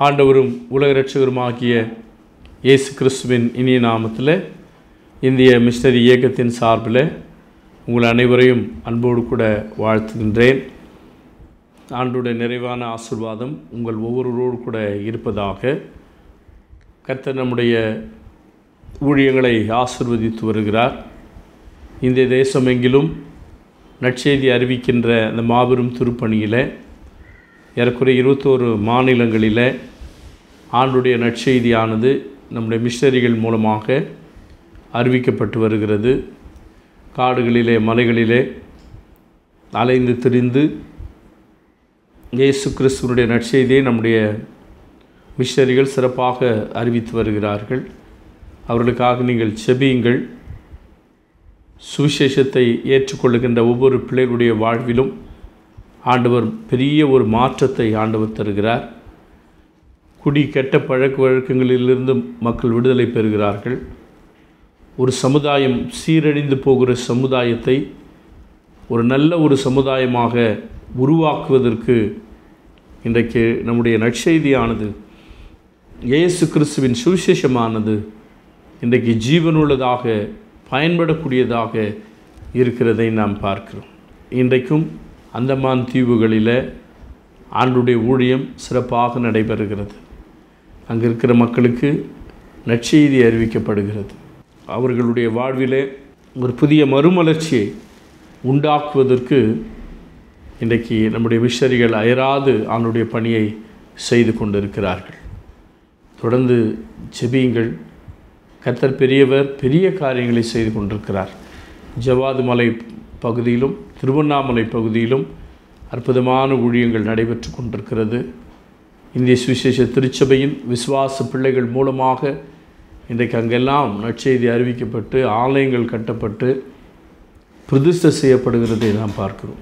ஆண்டவரும் உலக இரட்சகருமாகிய இயேசு கிறிஸ்துவின் இனிய நாமத்தில் இந்திய மிஷனரி இயக்கத்தின் சார்பில் உங்கள் அனைவரையும் அன்போடு கூட வாழ்த்துகின்றேன் ஆண்டுடைய நிறைவான ஆசிர்வாதம் உங்கள் ஒவ்வொருவரோடு கூட இருப்பதாக கர்த்தர் நம்முடைய ஊழியங்களை ஆசிர்வதித்து வருகிறார் இந்திய தேசமெங்கிலும் நற்செய்தி அறிவிக்கின்ற அந்த மாபெரும் திருப்பணியில் ஏறக்குறைய இருபத்தோரு மாநிலங்களில் ஆண்டுடைய நற்செய்தியானது நம்முடைய மிஷனரிகள் மூலமாக அறிவிக்கப்பட்டு வருகிறது காடுகளிலே மலைகளிலே அலைந்து திரிந்து இயேசு கிறிஸ்துவனுடைய நற்செய்தியை நம்முடைய மிஷனரிகள் சிறப்பாக அறிவித்து வருகிறார்கள் அவர்களுக்காக நீங்கள் செபியுங்கள் சுவிசேஷத்தை ஏற்றுக்கொள்ளுகின்ற ஒவ்வொரு பிள்ளைகளுடைய வாழ்விலும் ஆண்டவர் பெரிய ஒரு மாற்றத்தை ஆண்டவர் தருகிறார் குடி கெட்ட பழக்க வழக்கங்களிலிருந்து மக்கள் விடுதலை பெறுகிறார்கள் ஒரு சமுதாயம் சீரழிந்து போகிற சமுதாயத்தை ஒரு நல்ல ஒரு சமுதாயமாக உருவாக்குவதற்கு இன்றைக்கு நம்முடைய நற்செய்தியானது இயேசு கிறிஸ்துவின் சுவிசேஷமானது இன்றைக்கு ஜீவனுள்ளதாக பயன்படக்கூடியதாக இருக்கிறதை நாம் பார்க்கிறோம் இன்றைக்கும் அந்தமான் தீவுகளில் ஆண்டுடைய ஊழியம் சிறப்பாக நடைபெறுகிறது அங்கே இருக்கிற மக்களுக்கு நற்செய்தி அறிவிக்கப்படுகிறது அவர்களுடைய வாழ்விலே ஒரு புதிய மறுமலர்ச்சியை உண்டாக்குவதற்கு இன்றைக்கு நம்முடைய மிஷரிகள் அயராது ஆண்டுடைய பணியை செய்து கொண்டிருக்கிறார்கள் தொடர்ந்து செபியுங்கள் கர்த்தர் பெரியவர் பெரிய காரியங்களை செய்து கொண்டிருக்கிறார் ஜவாது மலை பகுதியிலும் திருவண்ணாமலை பகுதியிலும் அற்புதமான ஊழியங்கள் நடைபெற்று கொண்டிருக்கிறது இந்திய சுவிசேஷ திருச்சபையின் விசுவாச பிள்ளைகள் மூலமாக இன்றைக்கு அங்கெல்லாம் நற்செய்தி அறிவிக்கப்பட்டு ஆலயங்கள் கட்டப்பட்டு பிரதிஷ்டை செய்யப்படுகிறதை நாம் பார்க்கிறோம்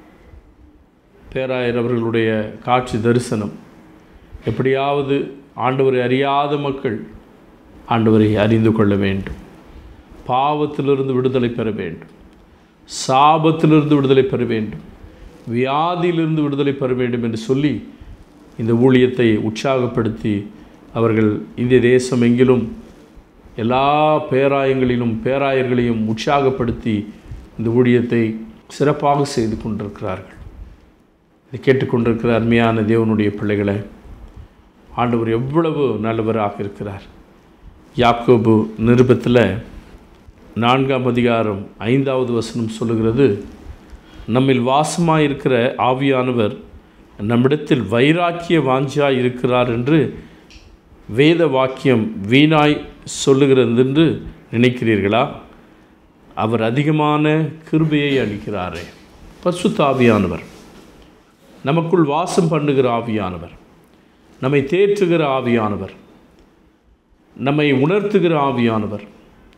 பேராயர் அவர்களுடைய காட்சி தரிசனம் எப்படியாவது ஆண்டவரை அறியாத மக்கள் ஆண்டவரை அறிந்து கொள்ள வேண்டும் பாவத்திலிருந்து விடுதலை பெற வேண்டும் சாபத்திலிருந்து விடுதலை பெற வேண்டும் வியாதியிலிருந்து விடுதலை பெற வேண்டும் என்று சொல்லி இந்த ஊழியத்தை உற்சாகப்படுத்தி அவர்கள் இந்திய தேசம் எங்கிலும் எல்லா பேராயங்களிலும் பேராயர்களையும் உற்சாகப்படுத்தி இந்த ஊழியத்தை சிறப்பாக செய்து கொண்டிருக்கிறார்கள் இதை கேட்டுக்கொண்டிருக்கிற அருமையான தேவனுடைய பிள்ளைகளை ஆண்டவர் எவ்வளவு நல்லவராக இருக்கிறார் யாக்கோபு நிருபத்தில் நான்காம் அதிகாரம் ஐந்தாவது வசனம் சொல்லுகிறது நம்மில் வாசமாயிருக்கிற ஆவியானவர் நம்மிடத்தில் வைராக்கிய வாஞ்சியாய் இருக்கிறார் என்று வேத வாக்கியம் வீணாய் சொல்லுகிறது என்று நினைக்கிறீர்களா அவர் அதிகமான கிருபையை அளிக்கிறாரே பசுத்த ஆவியானவர் நமக்குள் வாசம் பண்ணுகிற ஆவியானவர் நம்மை தேற்றுகிற ஆவியானவர் நம்மை உணர்த்துகிற ஆவியானவர்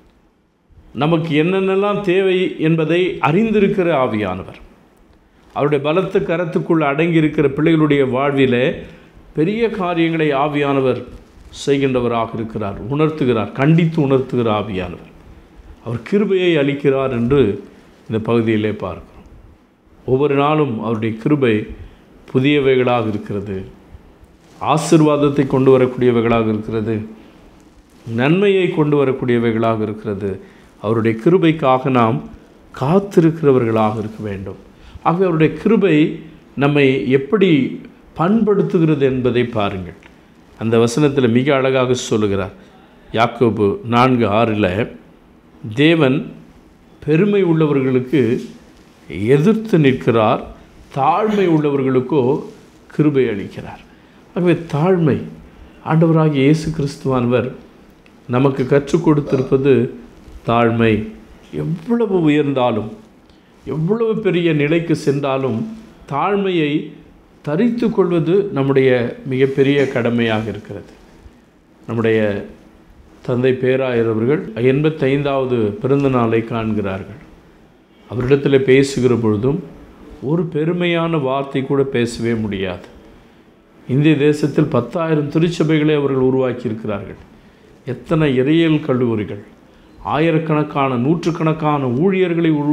நமக்கு என்னென்னலாம் தேவை என்பதை அறிந்திருக்கிற ஆவியானவர் அவருடைய பலத்த கரத்துக்குள் அடங்கியிருக்கிற பிள்ளைகளுடைய வாழ்விலே பெரிய காரியங்களை ஆவியானவர் செய்கின்றவராக இருக்கிறார் உணர்த்துகிறார் கண்டித்து உணர்த்துகிற ஆவியானவர் அவர் கிருபையை அளிக்கிறார் என்று இந்த பகுதியிலே பார்க்கிறோம் ஒவ்வொரு நாளும் அவருடைய கிருபை புதியவைகளாக இருக்கிறது ஆசிர்வாதத்தை கொண்டு வரக்கூடியவைகளாக இருக்கிறது நன்மையை கொண்டு வரக்கூடியவைகளாக இருக்கிறது அவருடைய கிருபைக்காக நாம் காத்திருக்கிறவர்களாக இருக்க வேண்டும் ஆகவே அவருடைய கிருபை நம்மை எப்படி பண்படுத்துகிறது என்பதை பாருங்கள் அந்த வசனத்தில் மிக அழகாக சொல்லுகிறார் யாக்கோபு நான்கு ஆறில் தேவன் பெருமை உள்ளவர்களுக்கு எதிர்த்து நிற்கிறார் தாழ்மை உள்ளவர்களுக்கோ கிருபை அளிக்கிறார் ஆகவே தாழ்மை ஆண்டவராகிய இயேசு கிறிஸ்துவானவர் நமக்கு கற்றுக் கொடுத்திருப்பது தாழ்மை எவ்வளவு உயர்ந்தாலும் எவ்வளவு பெரிய நிலைக்கு சென்றாலும் தாழ்மையை தரித்து கொள்வது நம்முடைய மிகப்பெரிய கடமையாக இருக்கிறது நம்முடைய தந்தை பேராயர் அவர்கள் எண்பத்தைந்தாவது பிறந்த நாளை காண்கிறார்கள் அவரிடத்தில் பேசுகிற பொழுதும் ஒரு பெருமையான வார்த்தை கூட பேசவே முடியாது இந்திய தேசத்தில் பத்தாயிரம் திருச்சபைகளை அவர்கள் உருவாக்கியிருக்கிறார்கள் எத்தனை இறையியல் கல்லூரிகள் ஆயிரக்கணக்கான நூற்றுக்கணக்கான ஊழியர்களை உரு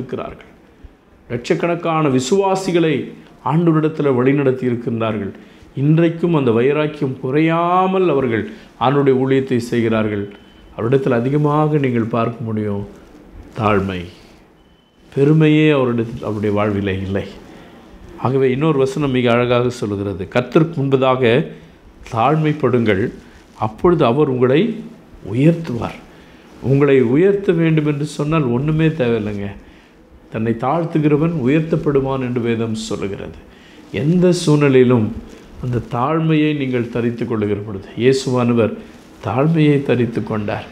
உருவாக்கியிருக்கிறார்கள் லட்சக்கணக்கான விசுவாசிகளை ஆண்டவரிடத்தில் வழிநடத்தி இருக்கின்றார்கள் இன்றைக்கும் அந்த வைராக்கியம் குறையாமல் அவர்கள் ஆண்டுடைய ஊழியத்தை செய்கிறார்கள் அவரிடத்தில் அதிகமாக நீங்கள் பார்க்க முடியும் தாழ்மை பெருமையே அவரிடத்தில் அவருடைய வாழ்விலே இல்லை ஆகவே இன்னொரு வசனம் மிக அழகாக சொல்லுகிறது கர்த்தருக்கு முன்பதாக தாழ்மைப்படுங்கள் அப்பொழுது அவர் உங்களை உயர்த்துவார் உங்களை உயர்த்த வேண்டும் என்று சொன்னால் ஒன்றுமே தேவையில்லைங்க தன்னை தாழ்த்துகிறவன் உயர்த்தப்படுவான் என்று வேதம் சொல்லுகிறது எந்த சூழ்நிலையிலும் அந்த தாழ்மையை நீங்கள் தரித்து கொள்ளுகிற பொழுது இயேசுவானவர் தாழ்மையை தரித்து கொண்டார்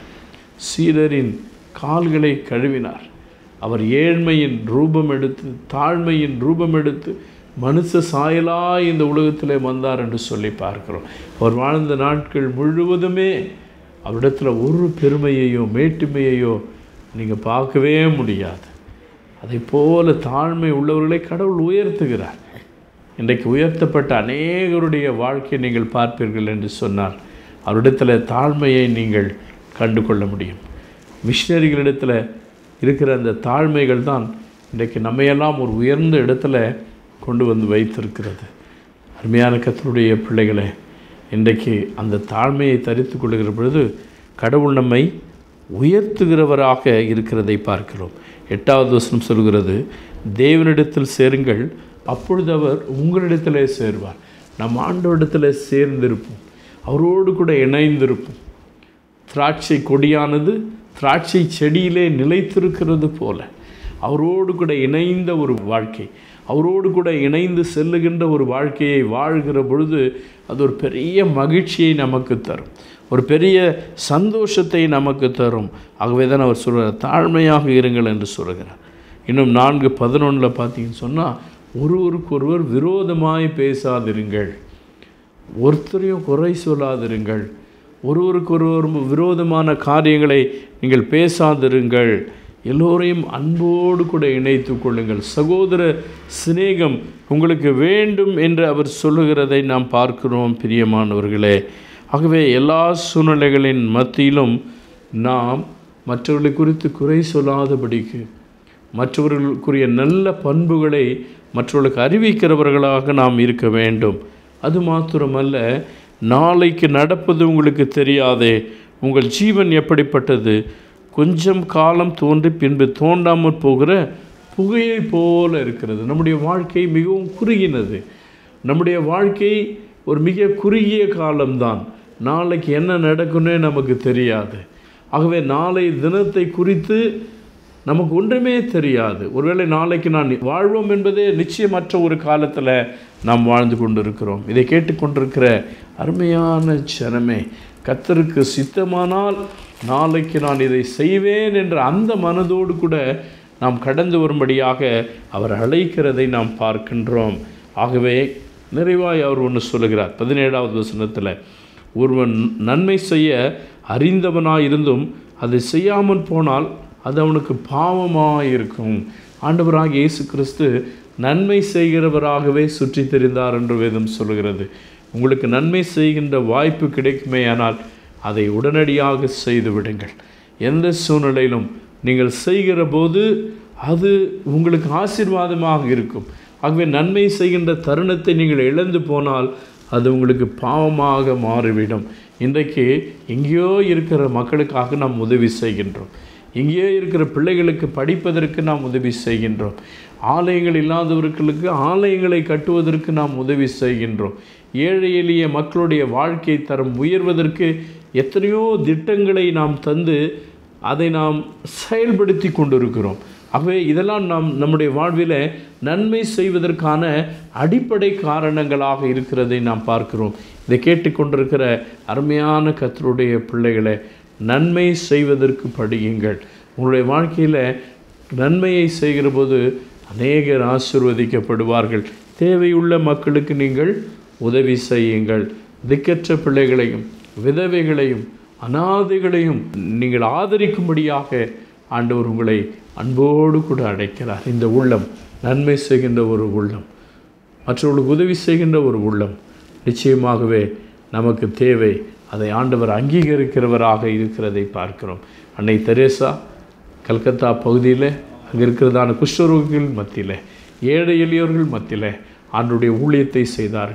சீடரின் கால்களை கழுவினார் அவர் ஏழ்மையின் ரூபம் எடுத்து தாழ்மையின் ரூபம் எடுத்து மனுஷ சாயலாய் இந்த உலகத்திலே வந்தார் என்று சொல்லி பார்க்கிறோம் அவர் வாழ்ந்த நாட்கள் முழுவதுமே அவரிடத்தில் ஒரு பெருமையையோ மேட்டுமையையோ நீங்கள் பார்க்கவே முடியாது அதை போல தாழ்மை உள்ளவர்களை கடவுள் உயர்த்துகிறார் இன்றைக்கு உயர்த்தப்பட்ட அநேகருடைய வாழ்க்கையை நீங்கள் பார்ப்பீர்கள் என்று சொன்னால் அவரிடத்தில் தாழ்மையை நீங்கள் கண்டு கொள்ள முடியும் மிஷினரிகளிடத்தில் இருக்கிற அந்த தாழ்மைகள் தான் இன்றைக்கு நம்மையெல்லாம் ஒரு உயர்ந்த இடத்துல கொண்டு வந்து வைத்திருக்கிறது அருமையான கத்தருடைய பிள்ளைகளே இன்றைக்கு அந்த தாழ்மையை தரித்து கொள்ளுகிற பொழுது கடவுள் நம்மை உயர்த்துகிறவராக இருக்கிறதை பார்க்கிறோம் எட்டாவது வசனம் சொல்கிறது தேவனிடத்தில் சேருங்கள் அப்பொழுது அவர் உங்களிடத்திலே சேர்வார் நம் ஆண்டவரிடத்தில் சேர்ந்திருப்போம் அவரோடு கூட இணைந்திருப்போம் திராட்சை கொடியானது திராட்சை செடியிலே நிலைத்திருக்கிறது போல அவரோடு கூட இணைந்த ஒரு வாழ்க்கை அவரோடு கூட இணைந்து செல்லுகின்ற ஒரு வாழ்க்கையை வாழ்கிற பொழுது அது ஒரு பெரிய மகிழ்ச்சியை நமக்கு தரும் ஒரு பெரிய சந்தோஷத்தை நமக்கு தரும் ஆகவே தான் அவர் சொல்கிறார் தாழ்மையாக இருங்கள் என்று சொல்கிறார் இன்னும் நான்கு பதினொன்றில் பார்த்தீங்கன்னு சொன்னால் ஒருவருக்கு ஒருவர் விரோதமாய் பேசாதிருங்கள் ஒருத்தரையும் குறை சொல்லாதிருங்கள் ஒருவருக்கு ஒருவர் விரோதமான காரியங்களை நீங்கள் பேசாதிருங்கள் எல்லோரையும் அன்போடு கூட இணைத்து கொள்ளுங்கள் சகோதர சிநேகம் உங்களுக்கு வேண்டும் என்று அவர் சொல்லுகிறதை நாம் பார்க்கிறோம் பிரியமானவர்களே ஆகவே எல்லா சூழ்நிலைகளின் மத்தியிலும் நாம் மற்றவர்களை குறித்து குறை சொல்லாதபடிக்கு மற்றவர்களுக்குரிய நல்ல பண்புகளை மற்றவர்களுக்கு அறிவிக்கிறவர்களாக நாம் இருக்க வேண்டும் அது மாத்திரமல்ல நாளைக்கு நடப்பது உங்களுக்கு தெரியாதே உங்கள் ஜீவன் எப்படிப்பட்டது கொஞ்சம் காலம் தோன்றி பின்பு தோண்டாமல் போகிற புகையை போல இருக்கிறது நம்முடைய வாழ்க்கை மிகவும் குறுகினது நம்முடைய வாழ்க்கை ஒரு மிக குறுகிய காலம்தான் நாளைக்கு என்ன நடக்குன்னே நமக்கு தெரியாது ஆகவே நாளை தினத்தை குறித்து நமக்கு ஒன்றுமே தெரியாது ஒருவேளை நாளைக்கு நான் வாழ்வோம் என்பதே நிச்சயமற்ற ஒரு காலத்தில் நாம் வாழ்ந்து கொண்டிருக்கிறோம் இதை கேட்டுக்கொண்டிருக்கிற அருமையான ஜனமே கத்தருக்கு சித்தமானால் நாளைக்கு நான் இதை செய்வேன் என்ற அந்த மனதோடு கூட நாம் கடந்து வரும்படியாக அவர் அழைக்கிறதை நாம் பார்க்கின்றோம் ஆகவே நிறைவாய் அவர் ஒன்று சொல்லுகிறார் பதினேழாவது வசனத்தில் ஒருவன் நன்மை செய்ய அறிந்தவனாயிருந்தும் அதை செய்யாமல் போனால் அது அவனுக்கு பாவமாக இருக்கும் ஆண்டவராக இயேசு கிறிஸ்து நன்மை செய்கிறவராகவே சுற்றி தெரிந்தார் என்று வேதம் சொல்கிறது உங்களுக்கு நன்மை செய்கின்ற வாய்ப்பு கிடைக்குமே ஆனால் அதை உடனடியாக செய்து விடுங்கள் எந்த சூழ்நிலையிலும் நீங்கள் செய்கிற போது அது உங்களுக்கு ஆசீர்வாதமாக இருக்கும் ஆகவே நன்மை செய்கின்ற தருணத்தை நீங்கள் இழந்து போனால் அது உங்களுக்கு பாவமாக மாறிவிடும் இன்றைக்கு எங்கேயோ இருக்கிற மக்களுக்காக நாம் உதவி செய்கின்றோம் எங்கேயோ இருக்கிற பிள்ளைகளுக்கு படிப்பதற்கு நாம் உதவி செய்கின்றோம் ஆலயங்கள் இல்லாதவர்களுக்கு ஆலயங்களை கட்டுவதற்கு நாம் உதவி செய்கின்றோம் ஏழை எளிய மக்களுடைய வாழ்க்கை தரம் உயர்வதற்கு எத்தனையோ திட்டங்களை நாம் தந்து அதை நாம் செயல்படுத்தி கொண்டிருக்கிறோம் ஆகவே இதெல்லாம் நாம் நம்முடைய வாழ்வில் நன்மை செய்வதற்கான அடிப்படை காரணங்களாக இருக்கிறதை நாம் பார்க்கிறோம் இதை கேட்டுக்கொண்டிருக்கிற அருமையான கத்தருடைய பிள்ளைகளை நன்மை செய்வதற்கு படியுங்கள் உங்களுடைய வாழ்க்கையில் நன்மையை செய்கிற போது அநேகர் ஆசிர்வதிக்கப்படுவார்கள் தேவையுள்ள மக்களுக்கு நீங்கள் உதவி செய்யுங்கள் திக்கற்ற பிள்ளைகளையும் விதவைகளையும் அனாதைகளையும் நீங்கள் ஆதரிக்கும்படியாக ஆண்டவர் உங்களை அன்போடு கூட அடைக்கிறார் இந்த உள்ளம் நன்மை செய்கின்ற ஒரு உள்ளம் மற்றவர்களுக்கு உதவி செய்கின்ற ஒரு உள்ளம் நிச்சயமாகவே நமக்கு தேவை அதை ஆண்டவர் அங்கீகரிக்கிறவராக இருக்கிறதை பார்க்கிறோம் அன்னை தெரேசா கல்கத்தா பகுதியில் அங்கே இருக்கிறதான குஷ்டரோகிகள் மத்தியில் ஏழை எளியோர்கள் மத்தியில் ஆண்டுடைய ஊழியத்தை செய்தார்கள்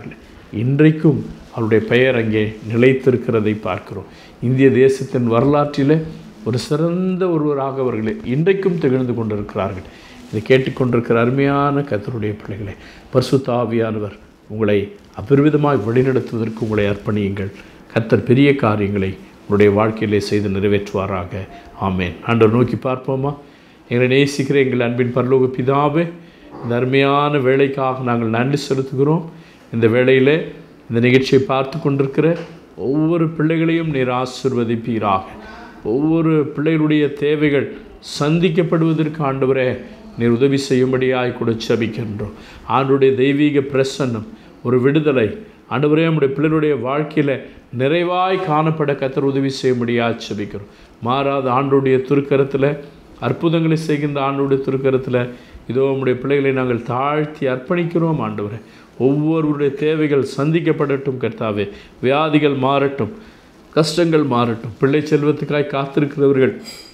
இன்றைக்கும் அவருடைய பெயர் அங்கே நிலைத்திருக்கிறதை பார்க்கிறோம் இந்திய தேசத்தின் வரலாற்றிலே ஒரு சிறந்த ஒருவராக அவர்களே இன்றைக்கும் திகழ்ந்து கொண்டிருக்கிறார்கள் இதை கேட்டுக்கொண்டிருக்கிற அருமையான கத்தருடைய பிள்ளைகளே பரிசுத்த ஆவியானவர் உங்களை அபரிவிதமாய் வழிநடத்துவதற்கு உங்களை அர்ப்பணியுங்கள் கத்தர் பெரிய காரியங்களை உங்களுடைய வாழ்க்கையிலே செய்து நிறைவேற்றுவாராக ஆமேன் ஆண்டவர் நோக்கி பார்ப்போமா எங்களை நேசிக்கிற எங்கள் அன்பின் பரலோக பிதாவே இந்த அருமையான வேலைக்காக நாங்கள் நன்றி செலுத்துகிறோம் இந்த வேளையிலே இந்த நிகழ்ச்சியை பார்த்து கொண்டிருக்கிற ஒவ்வொரு பிள்ளைகளையும் நீர் ஆசிர்வதிப்பீராக ஒவ்வொரு பிள்ளைகளுடைய தேவைகள் சந்திக்கப்படுவதற்கு ஆண்டவரே நீர் உதவி செய்யும்படியாய் கூட செபிக்கின்றோம் ஆண்டுடைய தெய்வீக பிரசன்னம் ஒரு விடுதலை ஆண்டவரே நம்முடைய பிள்ளைகளுடைய வாழ்க்கையில் நிறைவாய் காணப்பட கத்தர் உதவி செய்யும்படியாக செபிக்கிறோம் மாறாத ஆண்டுடைய துருக்கரத்தில் அற்புதங்களை செய்கின்ற ஆண்டுடைய திருக்கரத்தில் இதோ நம்முடைய பிள்ளைகளை நாங்கள் தாழ்த்தி அர்ப்பணிக்கிறோம் ஆண்டவரே ஒவ்வொருவருடைய தேவைகள் சந்திக்கப்படட்டும் கர்த்தாவே வியாதிகள் மாறட்டும் கஷ்டங்கள் மாறட்டும் பிள்ளை செல்வத்துக்காய் காத்திருக்கிறவர்கள்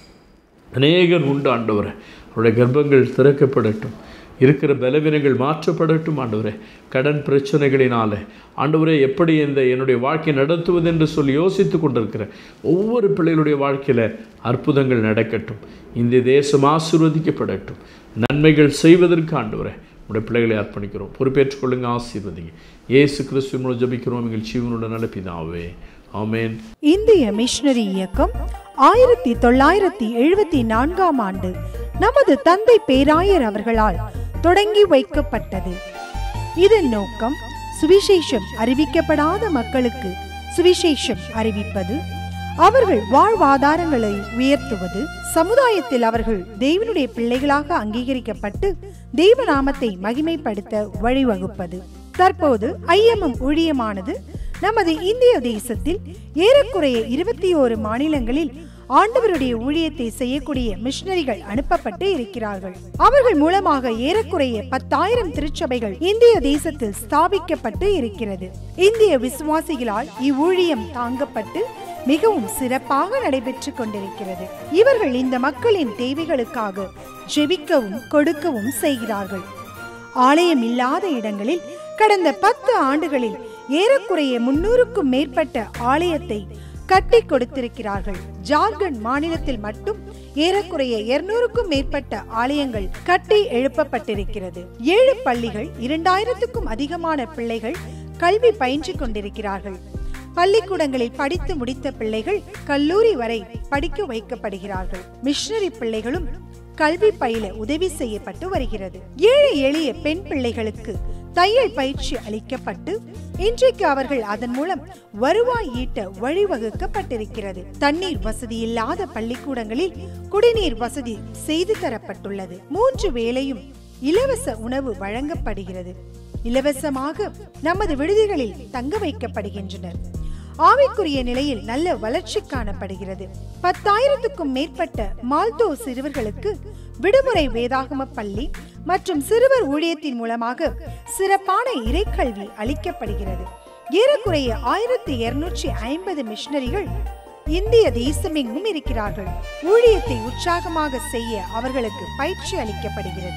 அநேகர் உண்டு ஆண்டவரே அவருடைய கர்ப்பங்கள் திறக்கப்படட்டும் இருக்கிற பலவீனங்கள் மாற்றப்படட்டும் ஆண்டவரே கடன் பிரச்சனைகளினால ஆண்டவரே எப்படி இந்த என்னுடைய வாழ்க்கை நடத்துவது என்று சொல்லி யோசித்து கொண்டிருக்கிற ஒவ்வொரு பிள்ளைகளுடைய வாழ்க்கையில் அற்புதங்கள் நடக்கட்டும் இந்த தேசம் ஆசீர்வதிக்கப்படட்டும் நன்மைகள் செய்வதற்கு ஆண்டவரே உடைய பிள்ளைகளை அர்ப்பணிக்கிறோம் பொறுப்பேற்றுக் கொள்ளுங்க ஆசீர்வதிங்க இயேசு கிறிஸ்துவ மூலம் ஜபிக்கிறோம் எங்கள் ஜீவனோட நல்ல பிதாவே ஆமென் இந்திய மிஷனரி இயக்கம் ஆயிரத்தி தொள்ளாயிரத்தி எழுபத்தி நான்காம் ஆண்டு நமது தந்தை பேராயர் அவர்களால் தொடங்கி வைக்கப்பட்டது இதன் நோக்கம் சுவிசேஷம் அறிவிக்கப்படாத மக்களுக்கு சுவிசேஷம் அறிவிப்பது அவர்கள் வாழ்வாதாரங்களை உயர்த்துவது சமுதாயத்தில் அவர்கள் தேவனுடைய பிள்ளைகளாக அங்கீகரிக்கப்பட்டு தெய்வ நாமத்தை மகிமைப்படுத்த வழிவகுப்பது தற்போது ஐஎம்எம் ஊழியமானது நமது இந்திய தேசத்தில் ஏறக்குறைய இருபத்தி ஓரு மாநிலங்களில் ஆண்டவருடைய ஊழியத்தை செய்யக்கூடிய மிஷனரிகள் அனுப்பப்பட்டு இருக்கிறார்கள் அவர்கள் மூலமாக ஏறக்குறைய பத்தாயிரம் திருச்சபைகள் இந்திய தேசத்தில் ஸ்தாபிக்கப்பட்டு இருக்கிறது இந்திய விசுவாசிகளால் இவ்வூழியம் தாங்கப்பட்டு மிகவும் சிறப்பாக நடைபெற்றுக் கொண்டிருக்கிறது இவர்கள் இந்த மக்களின் தேவைகளுக்காக ஜெபிக்கவும் கொடுக்கவும் செய்கிறார்கள் ஆலயம் இல்லாத இடங்களில் கடந்த பத்து ஆண்டுகளில் ஏறக்குறைய முன்னூறுக்கும் மேற்பட்ட ஆலயத்தை கட்டி கொடுத்திருக்கிறார்கள் ஜார்க்கண்ட் மாநிலத்தில் மட்டும் ஏறக்குறைய இருநூறுக்கும் மேற்பட்ட ஆலயங்கள் கட்டி எழுப்பப்பட்டிருக்கிறது ஏழு பள்ளிகள் இரண்டாயிரத்துக்கும் அதிகமான பிள்ளைகள் கல்வி பயின்று கொண்டிருக்கிறார்கள் பள்ளிக்கூடங்களில் படித்து முடித்த பிள்ளைகள் கல்லூரி வரை படிக்க வைக்கப்படுகிறார்கள் மிஷனரி பிள்ளைகளும் கல்வி பயில உதவி செய்யப்பட்டு வருகிறது ஏழை எளிய பெண் பிள்ளைகளுக்கு தையல் பயிற்சி அளிக்கப்பட்டு இன்றைக்கு அவர்கள் அதன் மூலம் வருவாய் ஈட்ட வழிவகுக்கப்பட்டிருக்கிறது தண்ணீர் வசதி இல்லாத பள்ளிக்கூடங்களில் குடிநீர் வசதி செய்து தரப்பட்டுள்ளது மூன்று வேளையும் இலவச உணவு வழங்கப்படுகிறது இலவசமாக நமது விடுதிகளில் தங்க வைக்கப்படுகின்றனர் ஆவிக்குரிய நிலையில் நல்ல வளர்ச்சி காணப்படுகிறது பத்தாயிரத்துக்கும் மேற்பட்ட மால்தோ சிறுவர்களுக்கு விடுமுறை வேதாகம பள்ளி மற்றும் சிறுவர் ஊழியத்தின் மூலமாக சிறப்பான இறைக்கல்வி அளிக்கப்படுகிறது ஏறக்குறைய ஆயிரத்தி இருநூற்றி ஐம்பது மிஷனரிகள் இந்திய தேசமெங்கும் இருக்கிறார்கள் ஊழியத்தை உற்சாகமாக செய்ய அவர்களுக்கு பயிற்சி அளிக்கப்படுகிறது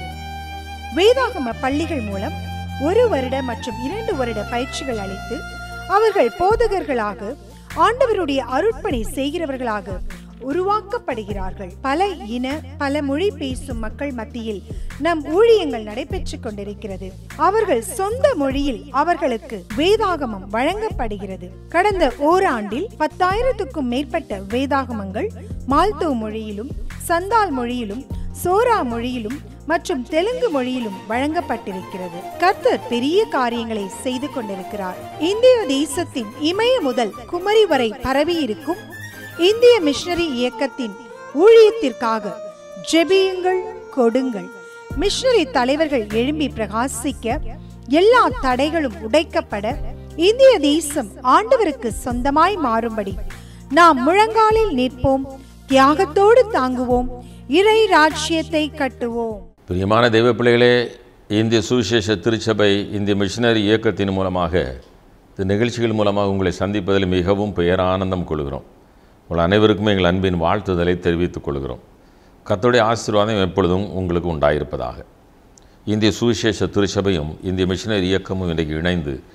வேதாகம பள்ளிகள் மூலம் ஒரு வருட மற்றும் இரண்டு வருட பயிற்சிகள் அளித்து அவர்கள் போதகர்களாக ஆண்டவருடைய அருட்பணி செய்கிறவர்களாக உருவாக்கப்படுகிறார்கள் பல இன பல மொழி பேசும் மக்கள் மத்தியில் நம் ஊழியங்கள் நடைபெற்றுக் கொண்டிருக்கிறது அவர்கள் சொந்த மொழியில் அவர்களுக்கு வேதாகமம் வழங்கப்படுகிறது கடந்த ஓராண்டில் பத்தாயிரத்துக்கும் மேற்பட்ட வேதாகமங்கள் மால்தோ மொழியிலும் சந்தால் மொழியிலும் சோரா மொழியிலும் மற்றும் தெலுங்கு மொழியிலும் வழங்கப்பட்டிருக்கிறது கர்த்தர் பெரிய காரியங்களை செய்து கொண்டிருக்கிறார் இந்திய தேசத்தின் இமய முதல் குமரி வரை பரவியிருக்கும் இந்திய மிஷனரி இயக்கத்தின் ஊழியத்திற்காக ஜெபியுங்கள் கொடுங்கள் மிஷனரி தலைவர்கள் எழும்பி பிரகாசிக்க எல்லா தடைகளும் உடைக்கப்பட இந்திய தேசம் ஆண்டவருக்கு சொந்தமாய் மாறும்படி நாம் முழங்காலில் நிற்போம் தியாகத்தோடு தாங்குவோம் இறை ராஜ்யத்தை கட்டுவோம் பிரியமான தெய்வ பிள்ளைகளே இந்திய சுவிசேஷ திருச்சபை இந்திய மிஷனரி இயக்கத்தின் மூலமாக இந்த நிகழ்ச்சிகள் மூலமாக உங்களை சந்திப்பதில் மிகவும் பேரானந்தம் கொள்கிறோம் உங்கள் அனைவருக்குமே எங்கள் அன்பின் வாழ்த்துதலை தெரிவித்துக் கொள்கிறோம் கர்த்தருடைய ஆசீர்வாதம் எப்பொழுதும் உங்களுக்கு உண்டாயிருப்பதாக இந்திய சுவிசேஷ திருச்சபையும் இந்திய மிஷனரி இயக்கமும் இன்றைக்கு இணைந்து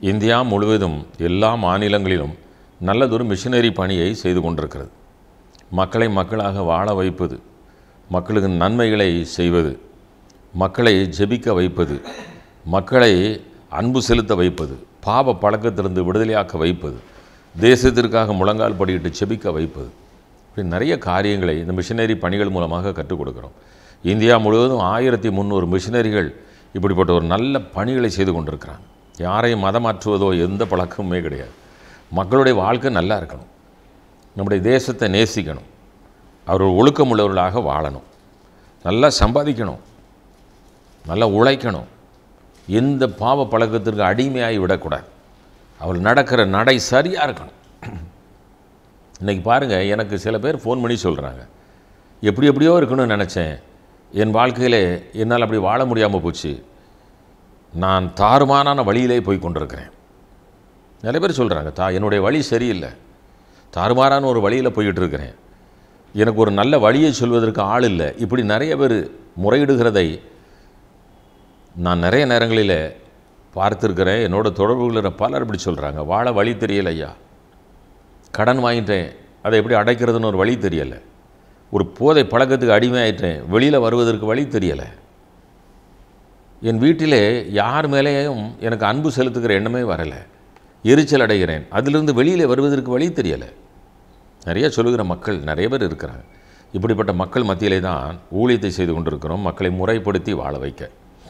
இந்தியா முழுவதும் எல்லா மாநிலங்களிலும் நல்லதொரு மிஷினரி பணியை செய்து கொண்டிருக்கிறது மக்களை மக்களாக வாழ வைப்பது மக்களுக்கு நன்மைகளை செய்வது மக்களை ஜெபிக்க வைப்பது மக்களை அன்பு செலுத்த வைப்பது பாவ பழக்கத்திலிருந்து விடுதலையாக்க வைப்பது தேசத்திற்காக முழங்கால் படியிட்டு செபிக்க வைப்பது இப்படி நிறைய காரியங்களை இந்த மிஷினரி பணிகள் மூலமாக கற்றுக் கொடுக்கிறோம் இந்தியா முழுவதும் ஆயிரத்தி முந்நூறு மிஷினரிகள் இப்படிப்பட்ட ஒரு நல்ல பணிகளை செய்து கொண்டிருக்கிறாங்க யாரையும் மதமாற்றுவதோ எந்த பழக்கமுமே கிடையாது மக்களுடைய வாழ்க்கை நல்லா இருக்கணும் நம்முடைய தேசத்தை நேசிக்கணும் அவர்கள் ஒழுக்கமுள்ளவர்களாக வாழணும் நல்லா சம்பாதிக்கணும் நல்லா உழைக்கணும் எந்த பாவ பழக்கத்திற்கு அடிமையாகி விடக்கூடாது அவள் நடக்கிற நடை சரியாக இருக்கணும் இன்றைக்கி பாருங்கள் எனக்கு சில பேர் ஃபோன் பண்ணி சொல்கிறாங்க எப்படி எப்படியோ இருக்கணும்னு நினச்சேன் என் வாழ்க்கையிலே என்னால் அப்படி வாழ முடியாமல் போச்சு நான் தாறுமாறான வழியிலே போய் கொண்டிருக்கிறேன் நிறைய பேர் சொல்கிறாங்க தா என்னுடைய வழி சரியில்லை தாறுமாறான ஒரு வழியில் போய்கிட்டு இருக்கிறேன் எனக்கு ஒரு நல்ல வழியை சொல்வதற்கு ஆள் இல்லை இப்படி நிறைய பேர் முறையிடுகிறதை நான் நிறைய நேரங்களில் பார்த்துருக்கிறேன் என்னோட தொடர்புகளில் பலர் இப்படி சொல்கிறாங்க வாழ வழி தெரியல ஐயா கடன் வாங்கிட்டேன் அதை எப்படி அடைக்கிறதுன்னு ஒரு வழி தெரியலை ஒரு போதை பழக்கத்துக்கு அடிமையாயிட்டேன் வெளியில் வருவதற்கு வழி தெரியலை என் வீட்டிலே யார் மேலேயும் எனக்கு அன்பு செலுத்துகிற எண்ணமே வரலை எரிச்சல் அடைகிறேன் அதிலிருந்து வெளியில் வருவதற்கு வழி தெரியலை நிறைய சொல்லுகிற மக்கள் நிறைய பேர் இருக்கிறாங்க இப்படிப்பட்ட மக்கள் மத்தியிலே தான் ஊழியத்தை செய்து கொண்டிருக்கிறோம் மக்களை முறைப்படுத்தி வாழ வைக்க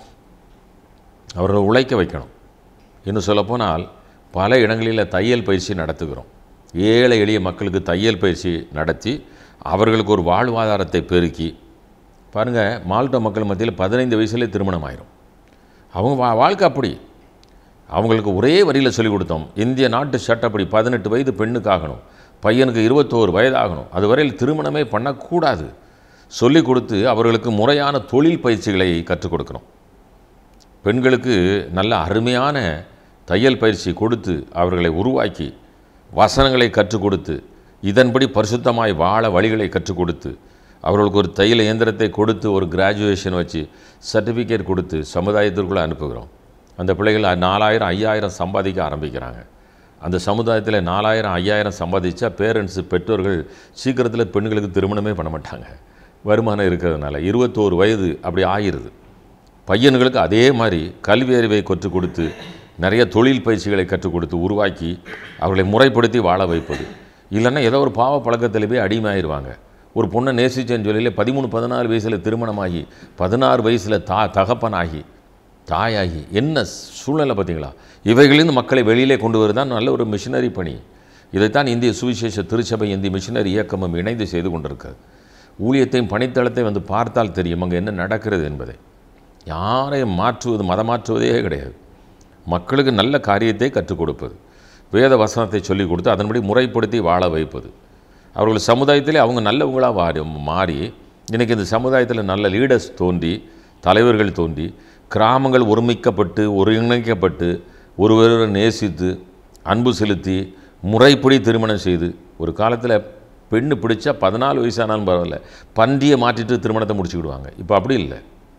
அவர்களை உழைக்க வைக்கணும் இன்னும் சொல்லப்போனால் பல இடங்களில் தையல் பயிற்சி நடத்துகிறோம் ஏழை எளிய மக்களுக்கு தையல் பயிற்சி நடத்தி அவர்களுக்கு ஒரு வாழ்வாதாரத்தை பெருக்கி பாருங்கள் மால்டா மக்கள் மத்தியில் பதினைந்து வயசுலேயே திருமணம் ஆயிரும் அவங்க வா வாழ்க்கை அப்படி அவங்களுக்கு ஒரே வரியில் சொல்லிக் கொடுத்தோம் இந்திய நாட்டு சட்டப்படி பதினெட்டு வயது பெண்ணுக்காகணும் பையனுக்கு இருபத்தோரு வயதாகணும் அது வரையில் திருமணமே பண்ணக்கூடாது சொல்லிக் கொடுத்து அவர்களுக்கு முறையான தொழில் பயிற்சிகளை கற்றுக் கொடுக்கணும் பெண்களுக்கு நல்ல அருமையான தையல் பயிற்சி கொடுத்து அவர்களை உருவாக்கி வசனங்களை கற்றுக் கொடுத்து இதன்படி பரிசுத்தமாய் வாழ வழிகளை கற்றுக் கொடுத்து அவர்களுக்கு ஒரு தையல் இயந்திரத்தை கொடுத்து ஒரு கிராஜுவேஷன் வச்சு சர்டிஃபிகேட் கொடுத்து சமுதாயத்திற்குள்ளே அனுப்புகிறோம் அந்த பிள்ளைகள் நாலாயிரம் ஐயாயிரம் சம்பாதிக்க ஆரம்பிக்கிறாங்க அந்த சமுதாயத்தில் நாலாயிரம் ஐயாயிரம் சம்பாதிச்சா பேரண்ட்ஸு பெற்றோர்கள் சீக்கிரத்தில் பெண்களுக்கு திருமணமே பண்ண மாட்டாங்க வருமானம் இருக்கிறதுனால இருபத்தோரு வயது அப்படி ஆகிருது பையன்களுக்கு அதே மாதிரி கல்வி அறிவை கற்றுக் கொடுத்து நிறைய தொழில் பயிற்சிகளை கற்றுக் கொடுத்து உருவாக்கி அவர்களை முறைப்படுத்தி வாழ வைப்பது இல்லைன்னா ஏதோ ஒரு பாவ பழக்கத்தில் போய் அடிமையாயிருவாங்க ஒரு பொண்ணை நேசிச்சேன்னு சொல்லியில பதிமூணு பதினாலு வயசில் திருமணமாகி பதினாறு வயசில் தா தகப்பனாகி தாயாகி என்ன சூழ்நிலை பார்த்தீங்களா இவைகளிலிருந்து மக்களை வெளியிலே கொண்டு வருதான் நல்ல ஒரு மிஷினரி பணி இதைத்தான் இந்திய சுவிசேஷ திருச்சபை இந்திய மிஷினரி இயக்கமும் இணைந்து செய்து கொண்டிருக்கிறது ஊழியத்தையும் பணித்தளத்தை வந்து பார்த்தால் தெரியும் அங்கே என்ன நடக்கிறது என்பதை யாரையும் மாற்றுவது மதம் மாற்றுவதே கிடையாது மக்களுக்கு நல்ல காரியத்தை கற்றுக் கொடுப்பது வேத வசனத்தை சொல்லிக் கொடுத்து அதன்படி முறைப்படுத்தி வாழ வைப்பது அவர்கள் சமுதாயத்திலே அவங்க நல்லவங்களாக வாரி மாறி இன்றைக்கி இந்த சமுதாயத்தில் நல்ல லீடர்ஸ் தோன்றி தலைவர்கள் தோன்றி கிராமங்கள் ஒருமிக்கப்பட்டு ஒருங்கிணைக்கப்பட்டு ஒருவரை நேசித்து அன்பு செலுத்தி முறைப்படி திருமணம் செய்து ஒரு காலத்தில் பெண்ணு பிடிச்சா பதினாலு வயசானாலும் பரவாயில்ல பன்றியை மாற்றிட்டு திருமணத்தை முடிச்சுக்கிடுவாங்க இப்போ அப்படி இல்லை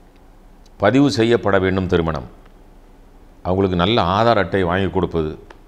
பதிவு செய்யப்பட வேண்டும் திருமணம் அவங்களுக்கு நல்ல ஆதார் அட்டை வாங்கி கொடுப்பது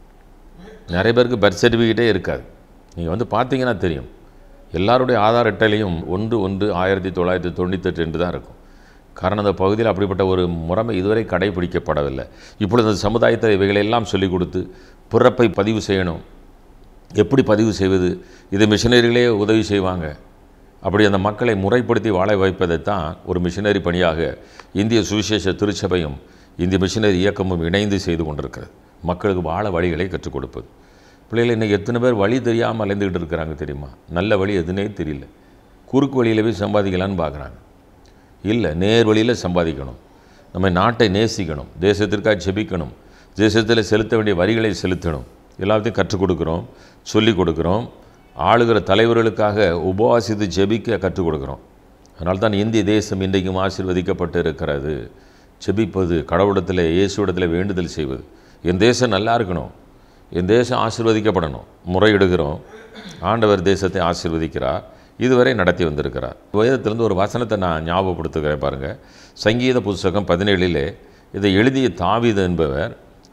நிறைய பேருக்கு பர்த் சர்டிஃபிகேட்டே இருக்காது நீங்கள் வந்து பார்த்தீங்கன்னா தெரியும் எல்லாருடைய ஆதார் அட்டையிலையும் ஒன்று ஒன்று ஆயிரத்தி தொள்ளாயிரத்தி தொண்ணூத்தெட்டு என்று தான் இருக்கும் காரணம் அந்த பகுதியில் அப்படிப்பட்ட ஒரு முறைமை இதுவரை கடைபிடிக்கப்படவில்லை இப்பொழுது அந்த சமுதாயத்தில் இவைகளெல்லாம் சொல்லிக் கொடுத்து பிறப்பை பதிவு செய்யணும் எப்படி பதிவு செய்வது இது மிஷினரிகளே உதவி செய்வாங்க அப்படி அந்த மக்களை முறைப்படுத்தி வாழ வைப்பதைத்தான் ஒரு மிஷினரி பணியாக இந்திய சுவிசேஷ திருச்சபையும் இந்திய மிஷினரி இயக்கமும் இணைந்து செய்து கொண்டிருக்கிறது மக்களுக்கு வாழ வழிகளை கற்றுக் கொடுப்பது பிள்ளைகள் இன்றைக்கி எத்தனை பேர் வழி தெரியாமல் அலைந்துக்கிட்டு இருக்கிறாங்க தெரியுமா நல்ல வழி எதுனே தெரியல குறுக்கு வழியில் போய் சம்பாதிக்கலான்னு பார்க்குறாங்க இல்லை நேர் வழியில் சம்பாதிக்கணும் நம்ம நாட்டை நேசிக்கணும் தேசத்திற்காக ஜெபிக்கணும் தேசத்தில் செலுத்த வேண்டிய வரிகளை செலுத்தணும் எல்லாத்தையும் கற்றுக் கொடுக்குறோம் சொல்லிக் கொடுக்குறோம் ஆளுகிற தலைவர்களுக்காக உபவாசித்து ஜெபிக்க கற்றுக் கொடுக்குறோம் அதனால தான் இந்திய தேசம் இன்றைக்கும் ஆசீர்வதிக்கப்பட்டு இருக்கிறது ஜெபிப்பது கடவுளத்தில் இயேசுவிடத்தில் வேண்டுதல் செய்வது என் தேசம் நல்லா இருக்கணும் என் தேசம் ஆசீர்வதிக்கப்படணும் முறையிடுகிறோம் ஆண்டவர் தேசத்தை ஆசீர்வதிக்கிறார் இதுவரை நடத்தி வந்திருக்கிறார் வேதத்திலிருந்து ஒரு வசனத்தை நான் ஞாபகப்படுத்துகிறேன் பாருங்கள் சங்கீத புஸ்தகம் பதினேழிலே இதை எழுதிய தாவீது என்பவர்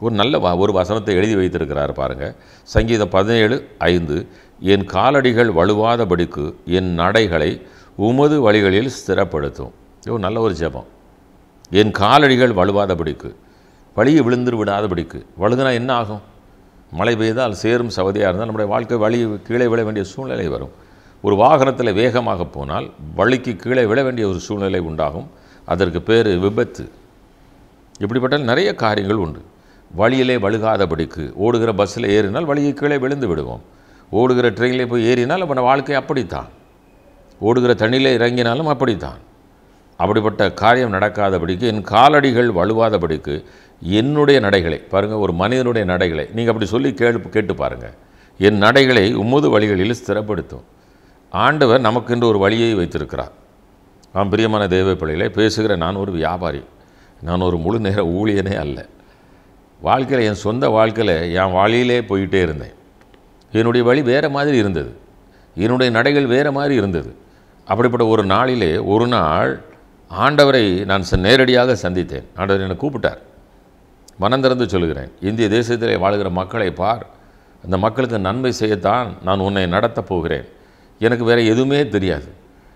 ஒரு நல்ல வ- ஒரு வசனத்தை எழுதி வைத்திருக்கிறார் பாருங்க சங்கீதம் பதினேழு ஐந்து என் காலடிகள் வலுவாதபடிக்கு என் நடைகளை உமது வழிகளில் ஸ்திரப்படுத்தும் இது ஒரு நல்ல ஒரு ஜெபம் என் காலடிகள் வலுவாதபடிக்கு வழியை விழுந்து விடாதபடிக்கு வழுகுனா என்ன ஆகும் மழை பெய்தால் சேரும் சவதியாக இருந்தால் நம்முடைய வாழ்க்கை வழி கீழே விழ வேண்டிய சூழ்நிலை வரும் ஒரு வாகனத்தில் வேகமாக போனால் வழிக்கு கீழே விழ வேண்டிய ஒரு சூழ்நிலை உண்டாகும் அதற்கு பேர் விபத்து இப்படிப்பட்ட நிறைய காரியங்கள் உண்டு வழியிலே வழுகாதபடிக்கு ஓடுகிற பஸ்ஸில் ஏறினால் வழியை கீழே விழுந்து விடுவோம் ஓடுகிற ட்ரெயினில் போய் ஏறினால் நம்ம வாழ்க்கை அப்படித்தான் ஓடுகிற தண்ணியில் இறங்கினாலும் அப்படித்தான் அப்படிப்பட்ட காரியம் நடக்காதபடிக்கு என் காலடிகள் வலுவாதபடிக்கு என்னுடைய நடைகளை பாருங்கள் ஒரு மனிதனுடைய நடைகளை நீங்கள் அப்படி சொல்லி கேளு கேட்டு பாருங்கள் என் நடைகளை உம்மது வழிகளில் ஸ்திரப்படுத்தும் ஆண்டவர் நமக்கென்று ஒரு வழியை வைத்திருக்கிறார் நான் பிரியமான தேவ பிள்ளைகளே பேசுகிற நான் ஒரு வியாபாரி நான் ஒரு முழு நேர ஊழியனே அல்ல வாழ்க்கையில் என் சொந்த வாழ்க்கையில் என் வழியிலே போயிட்டே இருந்தேன் என்னுடைய வழி வேறு மாதிரி இருந்தது என்னுடைய நடைகள் வேறு மாதிரி இருந்தது அப்படிப்பட்ட ஒரு நாளிலே ஒரு நாள் ஆண்டவரை நான் ச- நேரடியாக சந்தித்தேன் ஆண்டவர் என்னை கூப்பிட்டார் மனம் திறந்து சொல்கிறேன் இந்திய தேசத்திலே வாழ்கிற மக்களை பார் அந்த மக்களுக்கு நன்மை செய்யத்தான் நான் உன்னை நடத்தப் போகிறேன் எனக்கு வேறு எதுவுமே தெரியாது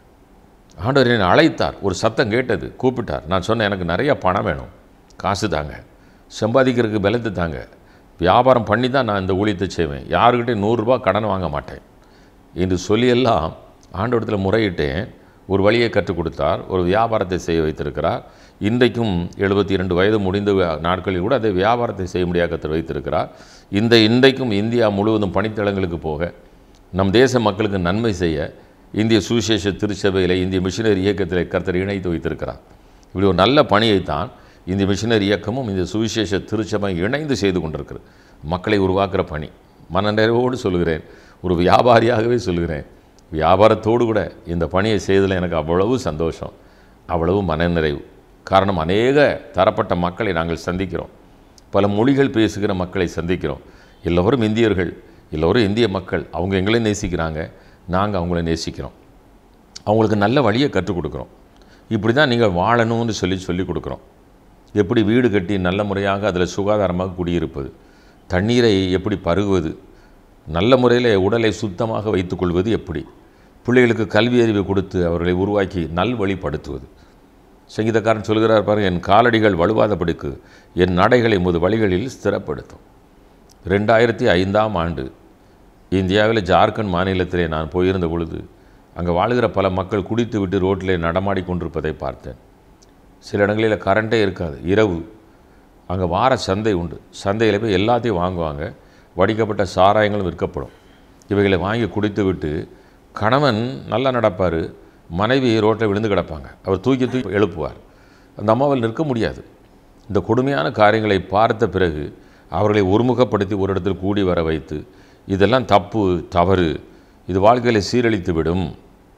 ஆண்டவர் என்னை அழைத்தார் ஒரு சத்தம் கேட்டது கூப்பிட்டார் நான் சொன்னேன் எனக்கு நிறைய பணம் வேணும் காசு தாங்க சம்பாதிக்கிறதுக்கு பலத்து தாங்க வியாபாரம் பண்ணி தான் நான் இந்த ஊழியத்தை செய்வேன் யாருக்கிட்டையும் நூறுரூபா கடன் வாங்க மாட்டேன் என்று சொல்லியெல்லாம் ஆண்டவரத்தில் முறையிட்டேன் ஒரு வழியை கற்றுக் கொடுத்தார் ஒரு வியாபாரத்தை செய்ய வைத்திருக்கிறார் இன்றைக்கும் எழுபத்தி இரண்டு வயது முடிந்த வ- நாட்களில் கூட அதை வியாபாரத்தை செய்ய முடியாத கற்று வைத்திருக்கிறார் இந்த இன்றைக்கும் இந்தியா முழுவதும் பணித்தளங்களுக்கு போக நம் தேச மக்களுக்கு நன்மை செய்ய இந்திய சுவிசேஷ திருச்சபையில் இந்திய மிஷினரி இயக்கத்தில் கர்த்தர் இணைத்து வைத்திருக்கிறார் இப்படி ஒரு நல்ல பணியைத்தான் இந்த மிஷினரி இயக்கமும் இந்த சுவிசேஷ திருச்சபை இணைந்து செய்து கொண்டிருக்கிறது மக்களை உருவாக்குற பணி மனநிறைவோடு சொல்கிறேன் ஒரு வியாபாரியாகவே சொல்கிறேன் வியாபாரத்தோடு கூட இந்த பணியை செய்ததில் எனக்கு அவ்வளவு சந்தோஷம் அவ்வளவு மனநிறைவு காரணம் அநேக தரப்பட்ட மக்களை நாங்கள் சந்திக்கிறோம் பல மொழிகள் பேசுகிற மக்களை சந்திக்கிறோம் எல்லோரும் இந்தியர்கள் எல்லோரும் இந்திய மக்கள் அவங்க எங்களை நேசிக்கிறாங்க நாங்கள் அவங்கள நேசிக்கிறோம் அவங்களுக்கு நல்ல வழியை கற்றுக் கொடுக்குறோம் இப்படி தான் நீங்கள் வாழணும்னு சொல்லி சொல்லிக் கொடுக்குறோம் எப்படி வீடு கட்டி நல்ல முறையாக அதில் சுகாதாரமாக குடியிருப்பது தண்ணீரை எப்படி பருகுவது நல்ல முறையில் உடலை சுத்தமாக வைத்துக்கொள்வது எப்படி பிள்ளைகளுக்கு கல்வி அறிவை கொடுத்து அவர்களை உருவாக்கி நல்வழிப்படுத்துவது சங்கீதக்காரன் சொல்கிறார் பாருங்க என் காலடிகள் வலுவாதபடிக்கு என் நடைகளை முது வழிகளில் ஸ்திரப்படுத்தும் ரெண்டாயிரத்தி ஐந்தாம் ஆண்டு இந்தியாவில் ஜார்க்கண்ட் மாநிலத்திலே நான் போயிருந்த பொழுது அங்கே வாழுகிற பல மக்கள் குடித்து விட்டு ரோட்டிலே நடமாடி கொண்டிருப்பதை பார்த்தேன் சில இடங்களில் கரண்ட்டே இருக்காது இரவு அங்கே வார சந்தை உண்டு சந்தையில் போய் எல்லாத்தையும் வாங்குவாங்க வடிக்கப்பட்ட சாராயங்களும் விற்கப்படும் இவைகளை வாங்கி குடித்து விட்டு கணவன் நல்லா நடப்பார் மனைவி ரோட்டில் விழுந்து கிடப்பாங்க அவர் தூக்கி தூக்கி எழுப்புவார் அந்த அம்மாவால் நிற்க முடியாது இந்த கொடுமையான காரியங்களை பார்த்த பிறகு அவர்களை ஒருமுகப்படுத்தி ஒரு இடத்தில் கூடி வர வைத்து இதெல்லாம் தப்பு தவறு இது வாழ்க்கையை சீரழித்து விடும்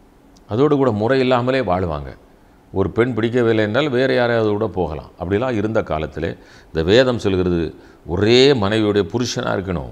அதோடு கூட முறை இல்லாமலே வாழ்வாங்க ஒரு பெண் பிடிக்கவில்லை என்றால் வேறு யாரையாவது கூட போகலாம் அப்படிலாம் இருந்த காலத்தில் இந்த வேதம் சொல்கிறது ஒரே மனைவியுடைய புருஷனாக இருக்கணும்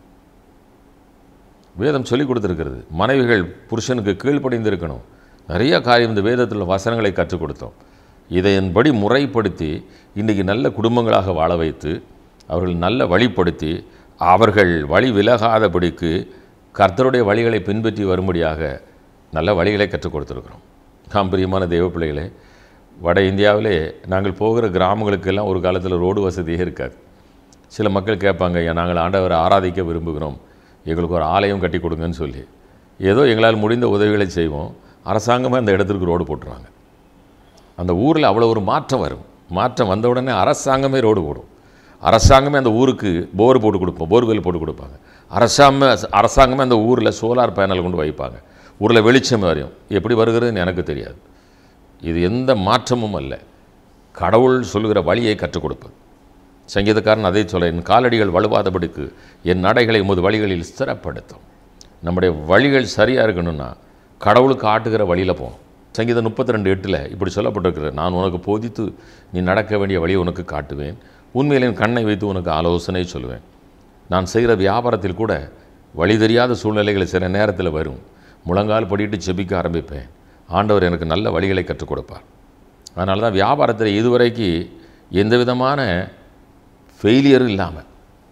வேதம் சொல்லி கொடுத்துருக்கிறது மனைவிகள் புருஷனுக்கு கீழ்ப்படிந்து இருக்கணும் நிறைய காரியம் இந்த வேதத்தில் உள்ள வசனங்களை கற்றுக் கொடுத்தோம் இதையின்படி முறைப்படுத்தி இன்றைக்கி நல்ல குடும்பங்களாக வாழ வைத்து அவர்கள் நல்ல வழிப்படுத்தி அவர்கள் வழி விலகாதபடிக்கு கர்த்தருடைய வழிகளை பின்பற்றி வரும்படியாக நல்ல வழிகளை கற்றுக் கொடுத்துருக்குறோம் நாம் பிரியமான தெய்வ பிள்ளைகளே வட இந்தியாவிலே நாங்கள் போகிற கிராமங்களுக்கெல்லாம் ஒரு காலத்தில் ரோடு வசதியே இருக்காது சில மக்கள் கேட்பாங்க "ஐயா, நாங்கள் ஆண்டவரை ஆராதிக்க விரும்புகிறோம் எங்களுக்கு ஒரு ஆலயம் கட்டி கொடுங்கன்னு சொல்லி ஏதோ எங்களால் முடிந்த உதவிகளை செய்வோம் அரசாங்கமே அந்த இடத்திற்கு ரோடு போட்டுருவாங்க அந்த ஊரில் அவ்வளோ ஒரு மாற்றம் வரும் மாற்றம் வந்த உடனே அரசாங்கமே ரோடு போடும் அரசாங்கமே அந்த ஊருக்கு போர் போட்டு கொடுப்போம் போர்வெல் போட்டு கொடுப்பாங்க அரசாங்க அரசாங்கமே அந்த ஊரில் சோலார் பேனல் கொண்டு வைப்பாங்க ஊரில் வெளிச்சம் வரையும் எப்படி வருகிறதுன்னு எனக்கு தெரியாது இது எந்த மாற்றமும் அல்ல கடவுள் சொல்லுகிற வழியை கற்றுக் கொடுப்பது சங்கீதக்காரன் அதை சொல்ல என் காலடிகள் வலுவாதபடிக்கு என் நடைகளை உமது வழிகளில் ஸ்திரப்படுத்தும் நம்முடைய வழிகள் சரியாக இருக்கணும்னா கடவுளுக்கு ஆட்டுகிற வழியில் போகணும் சங்கீதம் முப்பத்தி ரெண்டு எட்டில் இப்படி சொல்லப்பட்டிருக்கிறது நான் உனக்கு போதித்து நீ நடக்க வேண்டிய வழியை உனக்கு காட்டுவேன் உண்மையில் என் கண்ணை வைத்து உனக்கு ஆலோசனை சொல்லுவேன் நான் செய்கிற வியாபாரத்தில் கூட வழி தெரியாத சூழ்நிலைகள் சில நேரத்தில் வரும் முழங்கால் படிட்டு ஜெபிக்க ஆரம்பிப்பேன் ஆண்டவர் எனக்கு நல்ல வழிகளை கற்றுக் கொடுப்பார் அதனால தான் வியாபாரத்தில் இதுவரைக்கு எந்த விதமான ஃபெயிலியர் இல்லாமல்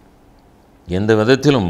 எந்த விதத்திலும்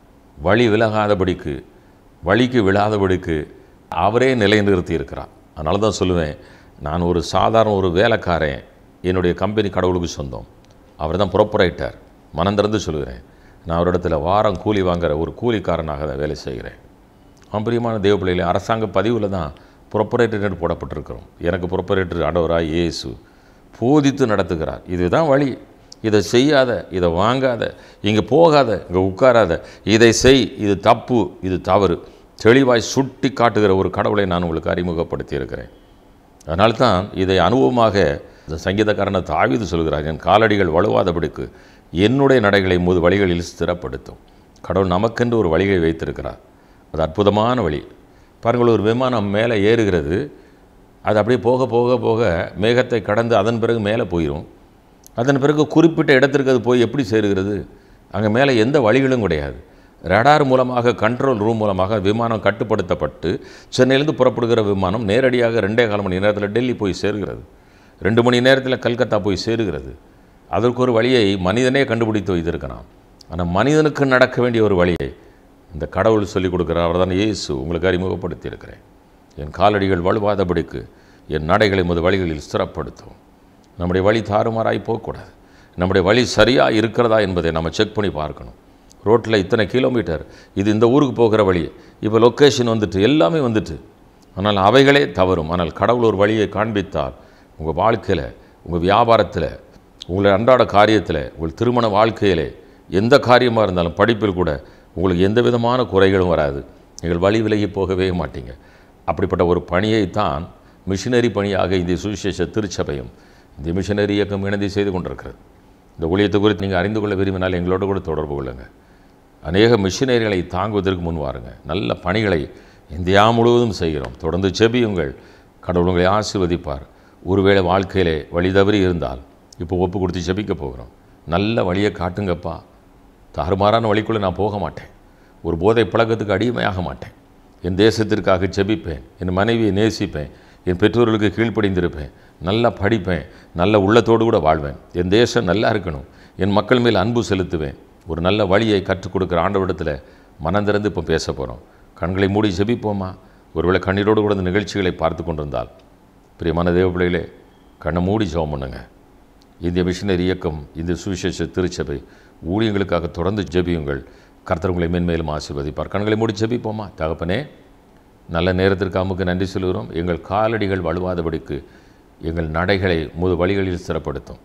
வழி விலகாதபடிக்கு வழிக்கு விழாதபடிக்கு அவரே நிலைநிறுத்தி இருக்கிறார் அதனால தான் சொல்லுவேன் நான் ஒரு சாதாரண ஒரு வேலைக்காரன் என்னுடைய கம்பெனி கடவுளுக்கு சொந்தம் அவர் தான் ப்ரொப்பரைட்டர் மனம் திறந்து சொல்லுகிறேன் நான் அவரிடத்துல வாரம் கூலி வாங்குற ஒரு கூலிக்காரனாக தான் வேலை செய்கிறேன் அம்பிரியமான தேவ பிள்ளைகளே அரசாங்க பதிவில் தான் ப்ரொப்பரேட்டர் போடப்பட்டிருக்கிறோம் எனக்கு ப்ரொப்பரேட்டர் ஆண்டவராக இயேசு போதித்து நடத்துகிறார் இதுதான் வழி இதை செய்யாத இதை வாங்காத இங்கே போகாத இங்கே உட்காராத இதை செய் இது தப்பு இது தவறு தெளிவாய் சுட்டி காட்டுகிற ஒரு கடவுளை நான் உங்களுக்கு அறிமுகப்படுத்தி இருக்கிறேன் அதனால தான் இதை அனுபவமாக இந்த சங்கீதக்காரனை தாவிது சொல்கிறார் என் காலடிகள் வலுவாதபடிக்கு என்னுடைய நடைகளை முது வழிகளில் ஸ்திரப்படுத்தும் கடவுள் நமக்கென்று ஒரு வழியை வைத்திருக்கிறார் அது அற்புதமான வழி பாருங்கள் ஒரு விமானம் மேலே ஏறுகிறது அது அப்படியே போக போக போக மேகத்தை கடந்து அதன் பிறகு மேலே போயிடும் அதன் பிறகு குறிப்பிட்ட இடத்திற்கு அது போய் எப்படி சேருகிறது அங்கே மேலே எந்த வழிகளும் கிடையாது ரடார் மூலமாக கண்ட்ரோல் ரூம் மூலமாக விமானம் கட்டுப்படுத்தப்பட்டு சென்னையிலேருந்து புறப்படுகிற விமானம் நேரடியாக ரெண்டே கால் மணி நேரத்தில் டெல்லி போய் சேருகிறது ரெண்டு மணி நேரத்தில் கல்கத்தா போய் சேருகிறது அதற்கு ஒரு வழியை மனிதனே கண்டுபிடித்து வைத்திருக்கிறான் ஆனால் மனிதனுக்கு நடக்க வேண்டிய ஒரு வழியை இந்த கடவுள் சொல்லிக் கொடுக்குறார் அவர் தான் இயேசு உங்களுக்கு அறிமுகப்படுத்தி இருக்கிறேன் என் காலடிகள் வலுவாதபடிக்கு என் நடைகளை முது வழிகளில் ஸ்திரப்படுத்தும் நம்முடைய வழி தாறுமாறாய் போகக்கூடாது நம்முடைய வழி சரியாக இருக்கிறதா என்பதை நம்ம செக் பண்ணி பார்க்கணும் ரோட்டில் இத்தனை கிலோமீட்டர் இது இந்த ஊருக்கு போகிற வழி இப்போ லொக்கேஷன் வந்துட்டு எல்லாமே வந்துட்டு ஆனால் அவைகளே தவறும் ஆனால் கடவுள் ஒரு வழியை காண்பித்தால் உங்கள் வாழ்க்கையில் உங்கள் வியாபாரத்தில் உங்கள் அன்றாட காரியத்தில் உங்கள் திருமண வாழ்க்கையிலே எந்த காரியமாக இருந்தாலும் படிப்பில் கூட உங்களுக்கு எந்த விதமான குறைகளும் வராது நீங்கள் வழி விலகி போகவே மாட்டீங்க அப்படிப்பட்ட ஒரு பணியைத்தான் மிஷினரி பணியாக இந்திய சுவிசேஷ திருச்சபையும் இந்த மிஷினரி இயக்கம் இணைந்து செய்து கொண்டிருக்கிறது இந்த ஊழியத்தை குறித்து நீங்கள் அறிந்து கொள்ள விரும்பினால் எங்களோட கூட தொடர்பு கொள்ளுங்கள் அநேக மிஷினரிகளை தாங்குவதற்கு முன் வாருங்க நல்ல பணிகளை இந்தியா முழுவதும் செய்கிறோம் தொடர்ந்து செபியுங்கள் கடவுள் உங்களை ஆசீர்வதிப்பார் ஒருவேளை வாழ்க்கையிலே வழி தவறி இருந்தால் இப்போ ஒப்பு கொடுத்து செபிக்க போகிறோம் நல்ல வழியை காட்டுங்கப்பா தாறுமாறான வழிக்குள்ளே நான் போக மாட்டேன் ஒரு போதை பழக்கத்துக்கு அடிமையாக மாட்டேன் என் தேசத்திற்காக செபிப்பேன் என் மனைவியை நேசிப்பேன் என் பெற்றோர்களுக்கு கீழ்ப்படிந்திருப்பேன் நல்லா படிப்பேன் நல்ல உள்ளத்தோடு கூட வாழ்வேன் என் தேசம் நல்லா இருக்கணும் என் மக்கள் மேல் அன்பு செலுத்துவேன் ஒரு நல்ல வழியை கற்றுக் கொடுக்குற ஆண்டவிடத்தில் மனம் திறந்து இப்போ பேச போகிறோம் கண்களை மூடி செபிப்போமா ஒருவேளை கண்ணீரோடு கூட இந்த நிகழ்ச்சிகளை பார்த்து கொண்டிருந்தால் பிரியமான தேவ பிள்ளைகளே கண்ணை மூடி ஜெபம் பண்ணுங்க இந்திய மிஷினரி இயக்கம் இந்த சுவிசேஷ திருச்சபை ஊழியங்களுக்காக தொடர்ந்து ஜெபியுங்கள் கர்த்தர் உங்களை மென்மேலும் ஆசீர்வதிப்பார் கண்களை மூடி ஜெபிப்போமா தகப்பனே நல்ல நேரத்திற்கு அமுக்கு நன்றி சொல்கிறோம் எங்கள் காலடிகள் வலுவாதபடிக்கு எங்கள் நடைகளை முது வழிகளில் ஸ்திரப்படுத்தும்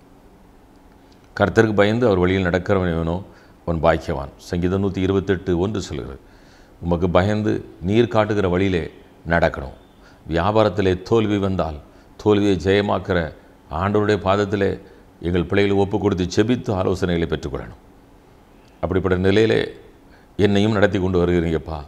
கர்த்தருக்கு பயந்து அவர் வழியில் நடக்கிறவன் எவனோ அவன் பாக்கியவான் சங்கீதம் நூற்றி இருபத்தெட்டு ஒன்று சொல்கிறது உமக்கு பயந்து நீர் காட்டுகிற வழியிலே நடக்கணும் வியாபாரத்திலே தோல்வி வந்தால் தோல்வியை ஜெயமாக்குற ஆண்டவருடைய பாதத்திலே எங்கள் பிள்ளைகளை ஒப்பு கொடுத்து செபித்து ஆலோசனைகளை பெற்றுக்கொள்ளணும் அப்படிப்பட்ட நிலையிலே என்னையும் நடத்தி கொண்டு வருகிறீங்கப்பா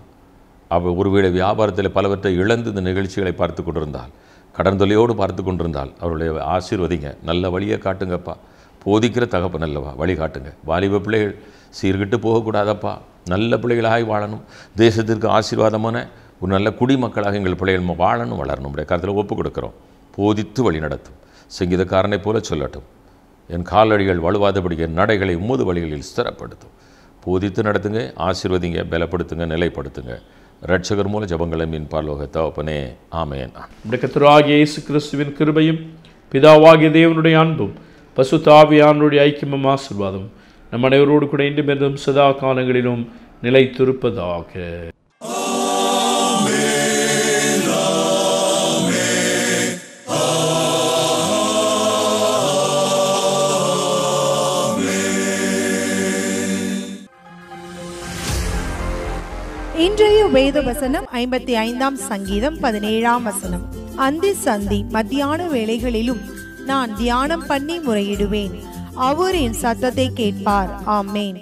அவ ஒருவேளை வியாபாரத்தில் பலவற்றை இழந்து இந்த நிகழ்ச்சிகளை பார்த்து கொண்டிருந்தால் கடன் தொல்லையோடு பார்த்து கொண்டிருந்தால் அவருடைய ஆசீர்வதிங்க நல்ல வழியை காட்டுங்கப்பா போதிக்கிற தகப்பன் அல்லவா வழி காட்டுங்க வாலிப பிள்ளைகள் சீர்கிட்டு போகக்கூடாதப்பா நல்ல பிள்ளைகளாக வாழணும் தேசத்திற்கு ஆசீர்வாதமான ஒரு நல்ல குடிமக்களாக எங்கள் பிள்ளைகள் வாழணும் வளரணும் உடைய கருத்தில் ஒப்பு கொடுக்குறோம் போதித்து வழி நடத்தும் சங்கீதக்காரனைப் போல சொல்லட்டும் என் காலடிகள் வலுவாதபடி என் நடைகளை உமது வழிகளில் ஸ்திரப்படுத்தும் போதித்து நடத்துங்க ஆசீர்வதிங்க பலப்படுத்துங்க நிலைப்படுத்துங்க ரட்சகர் மூல ஜபங்களை மீன் பார்லோக தவப்பனே ஆமேன் நம்முடைய கர்த்தராகிய இயேசு கிறிஸ்துவின் கிருபையும் பிதாவாகிய தேவனுடைய அன்பும் பசுத்தாவியானுடைய ஐக்கியமும் ஆசீர்வாதம் நம் அனைவரோடு கூட இன்றும் என்றும் சதா காலங்களிலும் நிலைத்திருப்பதாக இன்றைய வேத வசனம் ஐம்பத்தி ஐந்தாம் சங்கீதம் பதினேழாம் வசனம் அந்தி சந்தி மத்தியான வேளைகளிலும் நான் தியானம் பண்ணி முறையிடுவேன் அவர் என் சத்தத்தை கேட்பார் ஆமேன்